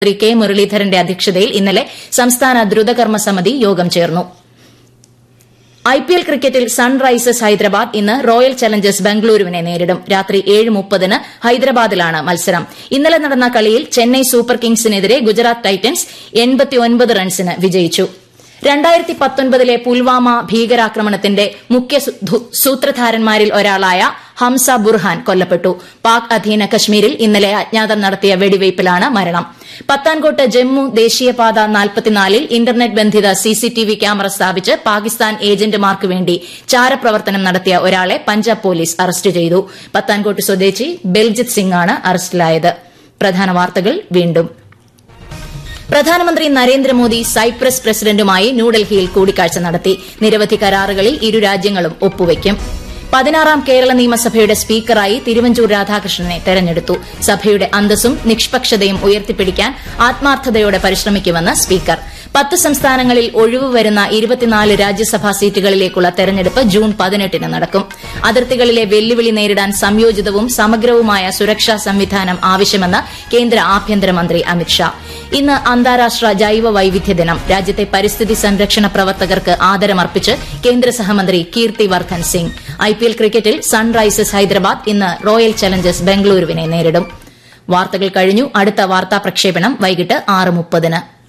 മന്ത്രി കെ മുരളീധരന്റെ അധ്യക്ഷതയിൽ ഇന്നലെ സംസ്ഥാന ദ്രുതകർമ്മ സമിതി യോഗം ചേർന്നു ഐപിഎൽ ക്രിക്കറ്റിൽ സൺറൈസേഴ്സ് ഹൈദരാബാദ് ഇന്ന് റോയൽ ചലഞ്ചേഴ്സ് ബംഗളൂരുവിനെ നേരിടും രാത്രി ഏഴ് മുപ്പതിന് ഹൈദരാബാദിലാണ് മത്സരം ഇന്നലെ നടന്ന കളിയിൽ ചെന്നൈ സൂപ്പർ കിങ്സിനെതിരെ ഗുജറാത്ത് ടൈറ്റൻസ് എൺപത്തിയൊൻപത് റൺസിന് വിജയിച്ചു രണ്ടായിരത്തി പത്തൊൻപതിലെ പുൽവാമ ഭീകരാക്രമണത്തിന്റെ മുഖ്യ സൂത്രധാരന്മാരിൽ ഒരാളായ ഹംസ ബുർഹാൻ കൊല്ലപ്പെട്ടു പാക് അധീന കശ്മീരിൽ ഇന്നലെ അജ്ഞാതർ നടത്തിയ വെടിവയ്പിലാണ് മരണം പത്താൻകോട്ട് ജമ്മു ദേശീയപാത നാൽപ്പത്തിനാലിൽ ഇന്റർനെറ്റ് ബന്ധിത സിസിടിവി ക്യാമറ സ്ഥാപിച്ച് പാകിസ്ഥാൻ ഏജന്റുമാർക്ക് വേണ്ടി ചാരപ്രവർത്തനം നടത്തിയ ഒരാളെ പഞ്ചാബ് പോലീസ് അറസ്റ്റ് ചെയ്തു പത്താൻകോട്ട് സ്വദേശി ബെൽജിത് സിംഗാണ് അറസ്റ്റിലായത് പ്രധാന വാർത്തകൾ വീണ്ടും പ്രധാനമന്ത്രി നരേന്ദ്രമോദി സൈപ്രസ് പ്രസിഡന്റുമായി ന്യൂഡൽഹിയിൽ കൂടിക്കാഴ്ച നടത്തി നിരവധി കരാറുകളിൽ ഇരു രാജ്യങ്ങളും ഒപ്പുവയ്ക്കും പതിനാറാം കേരള നിയമസഭയുടെ സ്പീക്കറായി തിരുവഞ്ചൂർ രാധാകൃഷ്ണനെ തെരഞ്ഞെടുത്തു സഭയുടെ അന്തസ്സും നിഷ്പക്ഷതയും ഉയർത്തിപ്പിടിക്കാൻ ആത്മാർത്ഥതയോടെ പരിശ്രമിക്കുമെന്ന് സ്പീക്കർ പത്ത് സംസ്ഥാനങ്ങളിൽ ഒഴിവ് വരുന്ന ഇരുപത്തിനാല് രാജ്യസഭാ സീറ്റുകളിലേക്കുള്ള തെരഞ്ഞെടുപ്പ് ജൂൺ പതിനെട്ടിന് നടക്കും അതിർത്തികളിലെ വെല്ലുവിളി നേരിടാൻ സംയോജിതവും സമഗ്രവുമായ സുരക്ഷാ സംവിധാനം ആവശ്യമെന്ന് കേന്ദ്ര ആഭ്യന്തരമന്ത്രി അമിത്ഷാ ഇന്ന് അന്താരാഷ്ട്ര ജൈവ വൈവിധ്യ ദിനം രാജ്യത്തെ പരിസ്ഥിതി സംരക്ഷണ പ്രവർത്തകർക്ക് ആദരമർപ്പിച്ച് കേന്ദ്ര സഹമന്ത്രി കീർത്തി വർദ്ധൻ സിംഗ് ഐപിഎൽ ക്രിക്കറ്റിൽ സൺറൈസേഴ്സ് ഹൈദരാബാദ് ഇന്ന് റോയൽ ചലഞ്ചേഴ്സ് ബംഗളൂരുവിനെ നേരിടും വാർത്തകൾ കഴിഞ്ഞു അടുത്ത വാർത്താ പ്രക്ഷേപണം വൈകിട്ട് ആറ് മുപ്പതിന്